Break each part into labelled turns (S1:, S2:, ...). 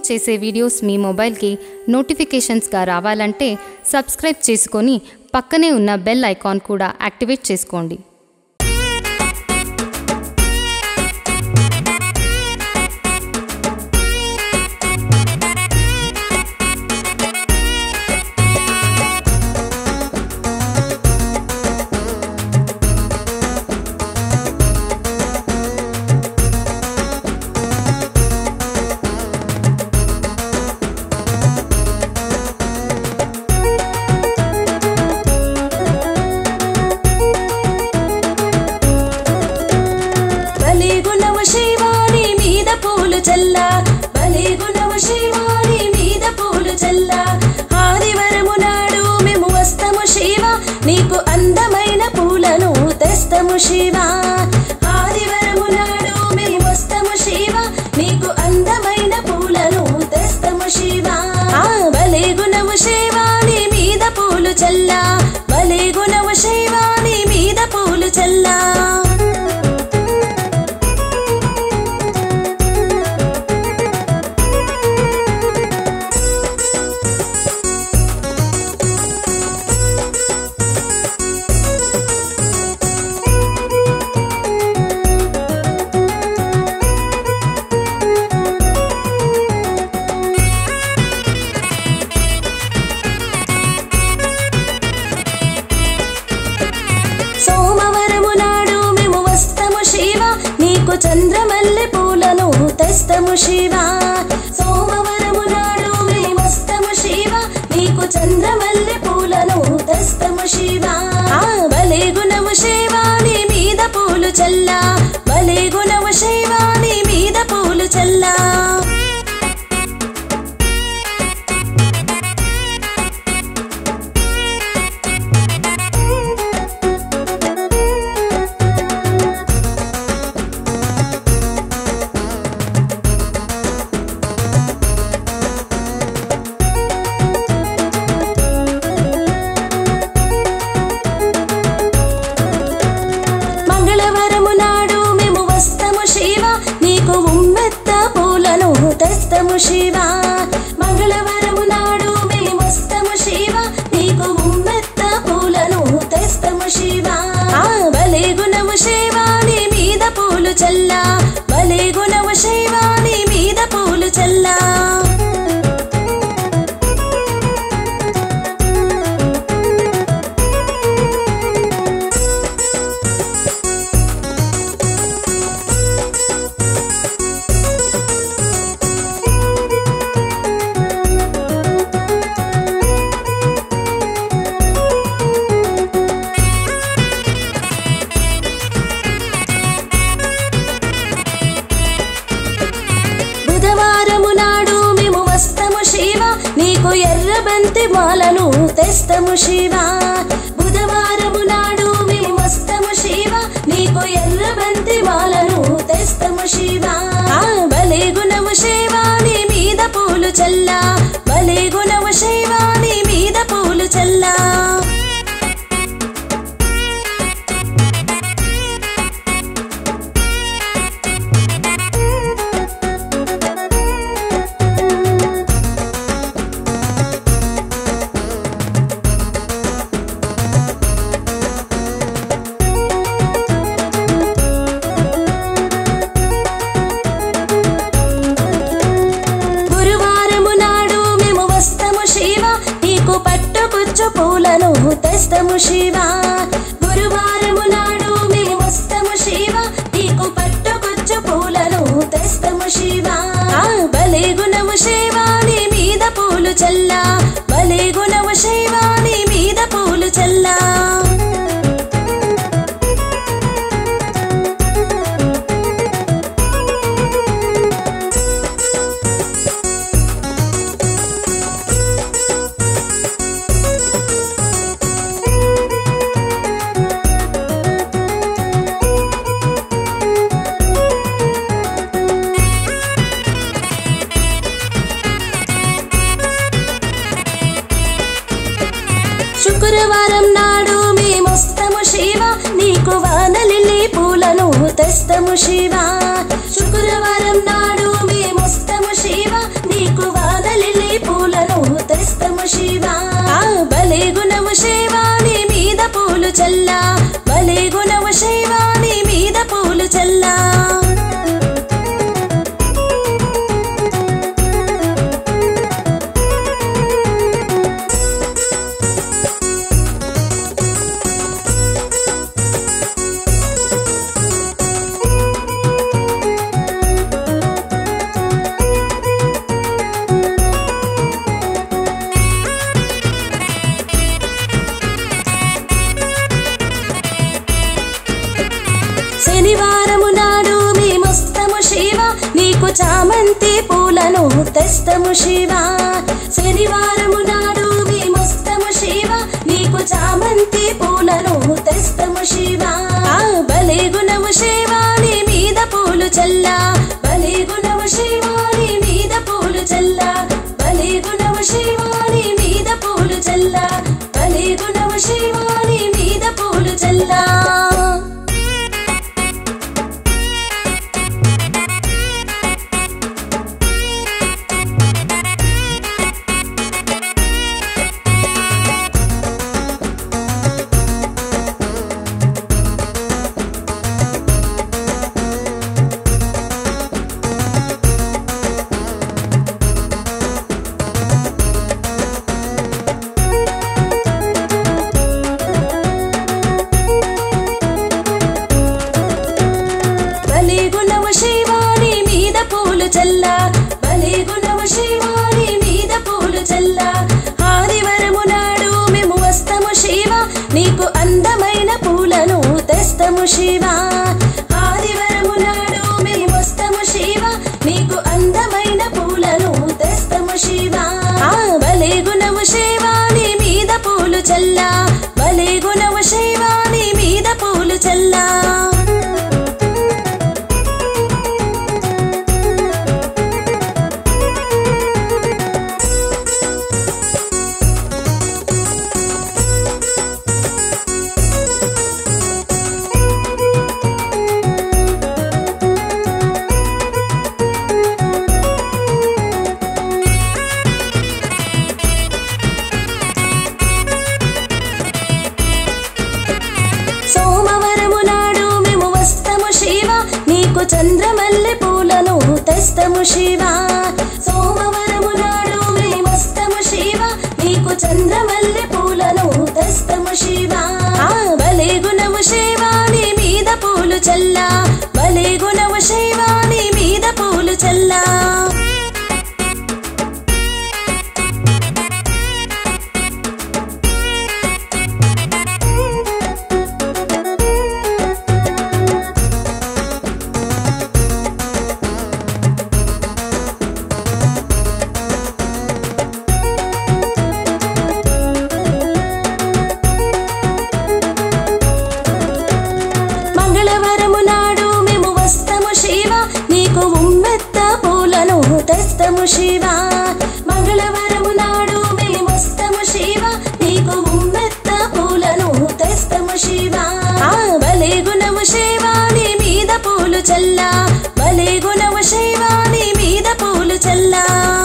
S1: చేసే వీడియోస్ మీ మొబైల్కి నోటిఫికేషన్స్గా రావాలంటే సబ్స్క్రైబ్ చేసుకొని పక్కనే ఉన్న బెల్ ఐకాన్ కూడా యాక్టివేట్ చేసుకోండి
S2: బలి గుణము శివాని మీద పూలు చల్ల బలి గుణము శివాని మీద పూలు చల్ల ఆదివరము నాడు మేము వస్తము శివ నీకు అందమైన పూలను తెస్తము శివ ఆదివరము నాడు మేము వస్తము శివ నీకు అందమైన పూలను తెస్తము శివ ఆ బలి గుణము శివాని మీద పూలు చల్ల బలి గుణము శివాని మీద పూలు చల్లా సోమవరము నాడు మేము వస్తము శివ నీకు చంద్రమల్లె పూలను తెస్తము శివ సోమవరము నాడు మేము వస్తము శివ నీకు చంద్రమల్లె పూలను తెస్తము శివ ఆ బలే గుణము శివ నీ మీద పూలు చల్లా బలే గుణము శివ నీ మీద పూలు చల్లా మంగళవారము నాడు మేము వస్తము శివ నీకు ఉమ్మెత్త పూలను తెస్తము శివ మంగళవారము నాడు మేము వస్తము శివ నీకు ఉమ్మెత్త పూలను తెస్తము శివ ఆ బలే గుణము శివ నీ మీద పూలు చల్లా బలే గుణము శివ నీ మీద పూలు చల్లా బుధవారము నాడు మేము వస్తము శివ నీకు ఎర్రబంతి మాలను తెస్తము శివ బుధవారము నాడు మేము వస్తము శివ నీకు ఎర్రబంతి మాలను తెస్తము శివ ఆ బలే గుణము శివ నీ మీద పూలు చల్లా బలే గుణము శివ నీ మీద పూలు చల్లా గురువారము నాడు మేము వస్తము శివ నీకు పట్టుకుచ్చు పూలను తెస్తము శివ గురువారము నాడు మేము వస్తము శివ నీకు పట్టుకుచ్చు పూలను తెస్తము శివ ఆ బలే గుణము శివ నీ మీద పూలు చల్లా బలే గుణము శివ నీ మీద పూలు చల్లా శుక్రవారం నాడు మేమొస్తము శివ నీకు వానలిల్లి పూలను తెస్తము శివ శుక్రవారం నాడు మేమొస్తము శివ నీకు చల్లా భలే గుణము శివా నీ మీద పూలు చల్లా శనివారము నాడు మేమొస్తము శివ నీకు చామంతి పూలను తెస్తము శివ శనివారము నాడు మేమొస్తము శివ నీకు చామంతి పూలను తెస్తము శివ ఆ బలే గుణము శివ నీ మీద పూలు చల్లా బలే గుణము శివ నీ మీద పూలు చల్లా బలే గుణము శివ నీ మీద పూలు చల్లా బలే గుణము శివ నీ మీద పూలు చల్లా బలే గుణము శివాని మీద పూలు చల్లా బలే గుణము శివాని మీద పూలు చల్లా ఆదివరము నాడు మేము వస్తము శివ నీకు అందమైన పూలను తెస్తము శివ ఆదివరము నాడు మేము వస్తము శివ నీకు అందమైన పూలను తెస్తము శివ ఆ బలే గుణము శివాని మీద పూలు చల్లా బలే గుణము శివాని మీద పూలు చల్లా సోమవరము నాడు మేము వస్తము శివ నీకు చంద్రమల్లె పూలను తెస్తము శివ సోమవరము నాడు మేము వస్తము శివ నీకు చంద్రమల్లె పూలను తెస్తము శివ ఆ బలే గుణము శివ నీ మీద పూలు చల్లా బలే గుణము శివ నీ మీద పూలు చల్లా మంగళవారము నాడు మేము వస్తము శివ నీకు ఉమ్మెత్త పూలను తెస్తము శివ మంగళవారము నాడు మేము వస్తము శివ నీకు ఉమ్మెత్త పూలను తెస్తము శివ ఆ బలే గుణము శివ నీ మీద పూలు చల్లా బలే గుణము శివ నీ మీద పూలు చల్లా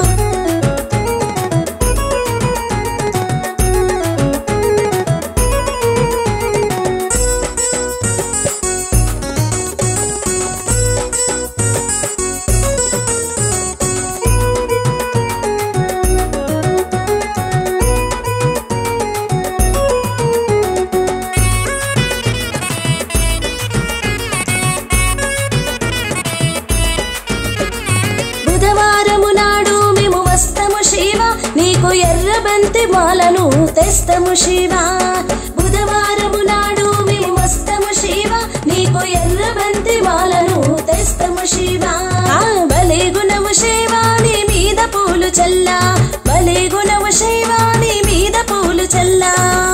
S2: బుధవారము నాడు మేము వస్తము శివ నీకు ఎర్ర బంతి మాలను తెస్తము శివ బుధవారము నాడు మేము వస్తము శివ నీకు ఎర్ర బంతి మాలను తెస్తము శివ ఆ బలే గుణము శివ నీ మీద పూలు చల్లా బలే గుణము శివ నీ మీద పూలు చల్లా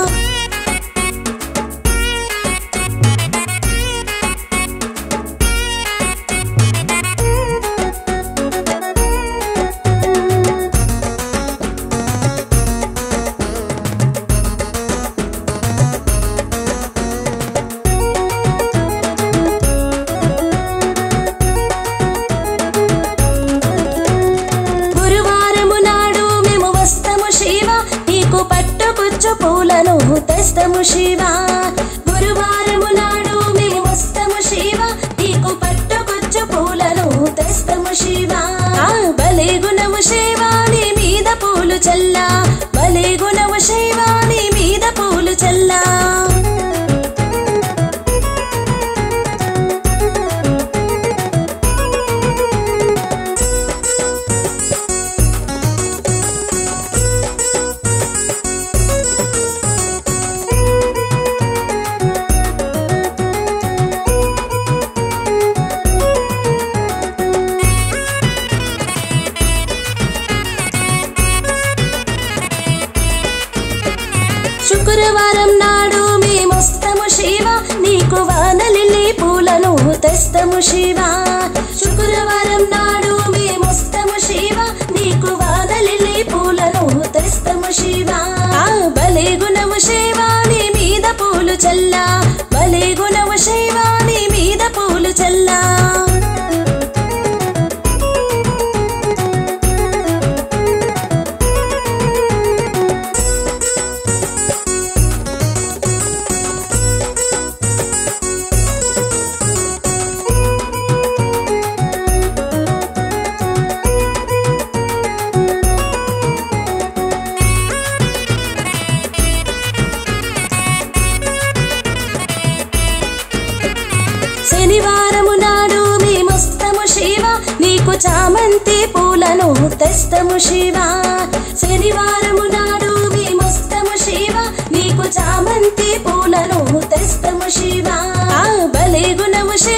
S2: గురువారము నాడు మేము వస్తము శివ నీకు పట్టుకుచ్చు పూలను తెస్తము శివ శుక్రవారం నాడు మేమొస్తము శివ నీకు వానలిల్లి పూలను తెస్తము శివ శుక్రవారం నాడు మేమొస్తము శివ నీకు వానలిల్లి పూలను తెస్తము శివ ఆ బలే గుణము శివ నీ మీద పూలు చల్లా బలే గుణము శివ నీ మీద పూలు చల్లా శనివారము నాడు మేమొస్తము శివ నీకు చామంతి పూలను తెస్తము శివ శనివారము నాడు మేమొస్తము శివ నీకు చామంతి పూలను తెస్తము శివ ఆ బలే గుణము శివ